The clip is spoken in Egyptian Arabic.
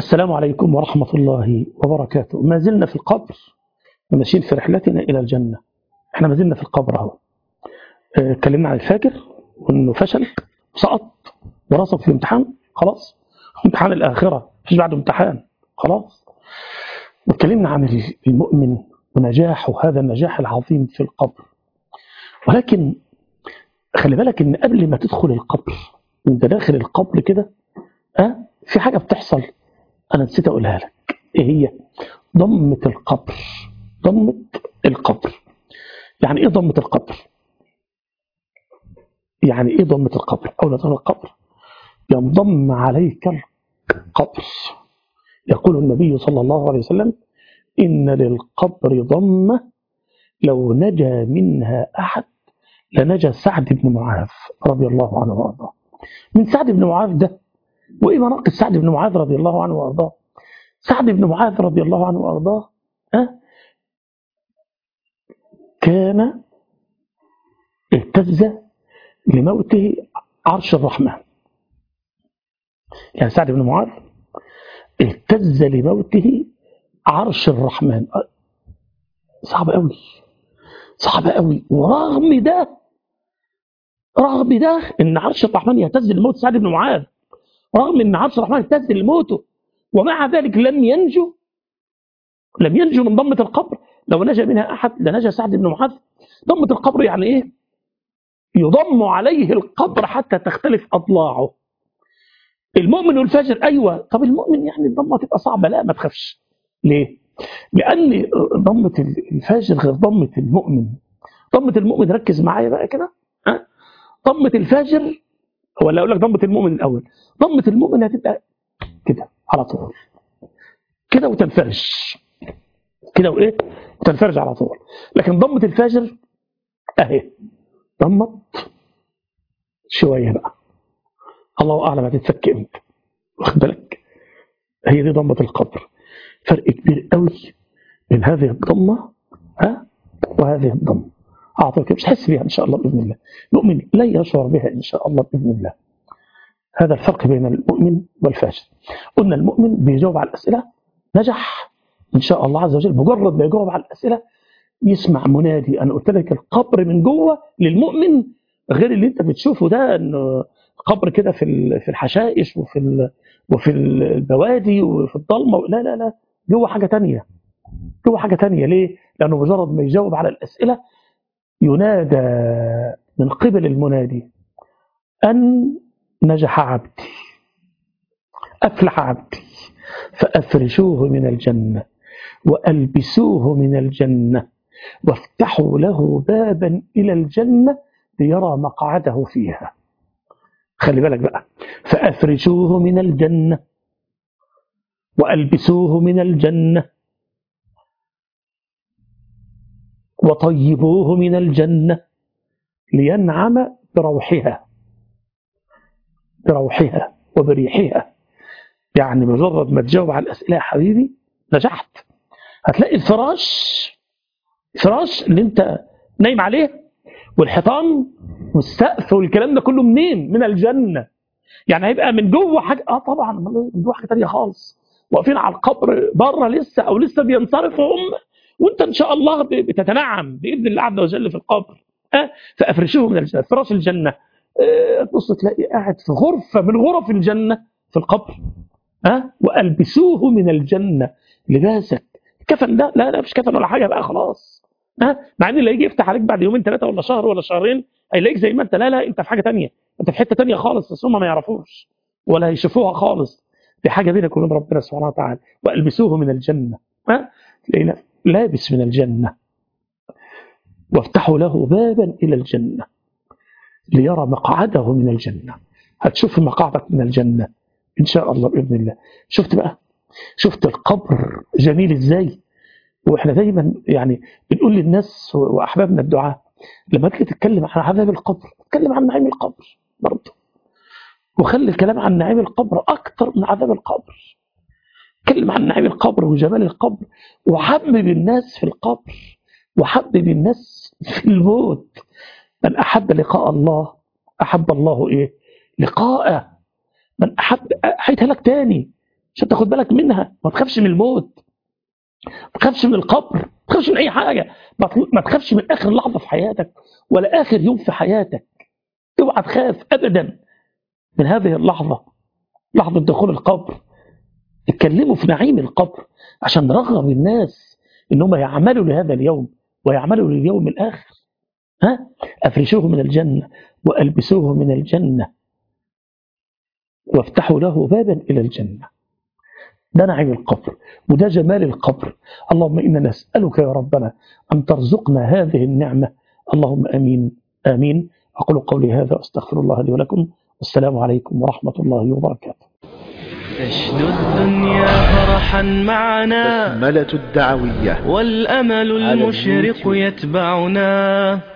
السلام عليكم ورحمة الله وبركاته ما زلنا في القبر وماشيين في رحلتنا إلى الجنة احنا ما زلنا في القبر اهو اه، اتكلمنا عن الفاجر وانه فشل وسقط ورسب في الامتحان خلاص امتحان الآخرة مفيش بعده امتحان خلاص واتكلمنا عن المؤمن ونجاحه هذا النجاح العظيم في القبر ولكن خلي بالك ان قبل ما تدخل القبر وانت داخل القبر كده اه في حاجة بتحصل انا نسيت اقولها لك ايه هي ضمة القبر ضمة القبر يعني ايه ضمة القبر يعني ايه ضمة القبر اول ما تدخل القبر ينضم عليك القبر يقول النبي صلى الله عليه وسلم إن للقبر ضمة لو نجا منها أحد لنجا سعد بن معاذ رضي الله عنه وارضاه من سعد بن معاذ ده وإيه مناقب سعد بن معاذ رضي الله عنه وارضاه سعد بن معاذ رضي الله عنه وارضاه أه؟ كان اهتز لموته عرش الرحمن يعني سعد بن معاذ اهتز لموته عرش الرحمن صعب قوي صعب قوي ورغم ده رغم ده ان عرش الرحمن يهتز لموت سعد بن معاذ رغم ان عرش الرحمن يهتز لموته ومع ذلك لم ينجو لم ينجو من ضمة القبر لو نجا منها احد لنجا سعد بن معاذ ضمة القبر يعني ايه يضم عليه القبر حتى تختلف اضلاعه المؤمن والفاجر ايوه طب المؤمن يعني الضمه تبقى صعبه لا ما تخافش ليه لان ضمه الفاجر غير ضمه المؤمن ضمه المؤمن ركز معايا بقى كده ها ضمه الفاجر ولا اقول لك ضمه المؤمن الاول ضمه المؤمن هتبقى كده على طول كده وتنفرج كده وايه وتنفرج على طول لكن ضمه الفاجر اهي ضمت شويه بقى الله اعلم هتتفك امتى واخد بالك هي دي ضمه القبر فرق كبير قوي بين هذه الضمه ها وهذه الضمه اعطيك مش تحس بها ان شاء الله باذن الله المؤمن لا يشعر بها ان شاء الله باذن الله هذا الفرق بين المؤمن والفاجر قلنا المؤمن بيجاوب على الاسئله نجح ان شاء الله عز وجل مجرد ما يجاوب على الاسئله يسمع منادي انا قلت لك القبر من جوه للمؤمن غير اللي انت بتشوفه ده انه قبر كده في في الحشائش وفي وفي البوادي وفي الضلمه لا لا لا جوه حاجه تانية جوه حاجه تانية ليه؟ لانه مجرد ما يجاوب على الاسئله ينادى من قبل المنادي ان نجح عبدي افلح عبدي فافرشوه من الجنه والبسوه من الجنه وافتحوا له بابا الى الجنه ليرى مقعده فيها خلي بالك بقى فأفرشوه من الجنة وألبسوه من الجنة وطيبوه من الجنة لينعم بروحها بروحها وبريحها يعني مجرد ما تجاوب على الأسئلة يا حبيبي نجحت هتلاقي الفراش الفراش اللي انت نايم عليه والحيطان والسقف والكلام ده كله منين؟ من الجنه. يعني هيبقى من جوه حاجه اه طبعا من جوه حاجه ثانيه خالص. واقفين على القبر بره لسه او لسه بينصرفوا هم وانت ان شاء الله بتتنعم باذن الله عز وجل في القبر. آه فافرشوه من الجنه فراش الجنه. آه تبص تلاقي قاعد في غرفه من غرف الجنه في القبر. آه والبسوه من الجنه لباسك. الكفن ده لا لا مش كفن ولا حاجه بقى خلاص. ها مع ان اللي يجي يفتح عليك بعد يومين ثلاثه ولا شهر ولا شهرين هيلاقيك زي ما انت لا لا انت في حاجه تانية انت في حته تانية خالص بس هم ما يعرفوش ولا يشوفوها خالص دي حاجه بينك وبين ربنا سبحانه وتعالى والبسوه من الجنه ها تلاقينا لابس من الجنه وافتحوا له بابا الى الجنه ليرى مقعده من الجنه هتشوف مقعدك من الجنه ان شاء الله باذن الله شفت بقى شفت القبر جميل ازاي واحنا دايما يعني بنقول للناس واحبابنا الدعاء لما تيجي تتكلم عن عذاب القبر اتكلم عن نعيم القبر برضه وخلي الكلام عن نعيم القبر اكتر من عذاب القبر اتكلم عن نعيم القبر وجمال القبر وحبب الناس في القبر وحبب الناس في الموت من احب لقاء الله احب الله ايه لقاءه من احب هيتها لك تاني عشان تاخد بالك منها ما تخافش من الموت ما تخافش من القبر ما تخافش من اي حاجه ما تخ- ما تخافش من اخر لحظه في حياتك ولا اخر يوم في حياتك اوعى تخاف ابدا من هذه اللحظه لحظه دخول القبر اتكلموا في نعيم القبر عشان نرغب الناس ان هم يعملوا لهذا اليوم ويعملوا لليوم الاخر ها افرشوه من الجنه والبسوه من الجنه وافتحوا له بابا الى الجنه ده نعيم القبر وده جمال القبر اللهم انا نسالك يا ربنا ان ترزقنا هذه النعمه اللهم امين امين اقول قولي هذا واستغفر الله لي ولكم والسلام عليكم ورحمه الله وبركاته تشدو الدنيا فرحا معنا بسملة الدعوية والأمل على المشرق اليوتيوب. يتبعنا